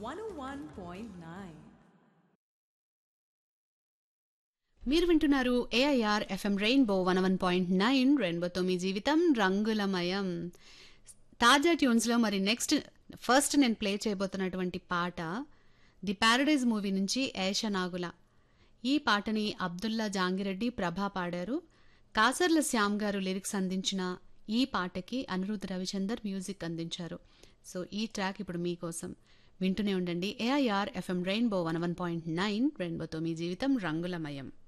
101.9. మీరు వింటున్నారు AIR FM rainbow one one point nine రెయిన్బోతో మీ జీవితం రంగులమయం తాజా ట్యూన్స్లో మరి నెక్స్ట్ ఫస్ట్ నేను ప్లే చేయబోతున్నటువంటి పాట ది ప్యారడైజ్ మూవీ నుంచి ఏష నాగుల ఈ పాటని అబ్దుల్లా జాంగిరెడ్డి ప్రభా పాడారు కాసర్ల శ్యామ్ గారు లిరిక్స్ అందించిన ఈ పాటకి అనిరుద్ రవిచందర్ మ్యూజిక్ అందించారు సో ఈ ట్రాక్ ఇప్పుడు మీకోసం వింటూనే ఉండండి AIR FM rainbow one one point nine రెయిన్బోతో మీ జీవితం రంగులమయం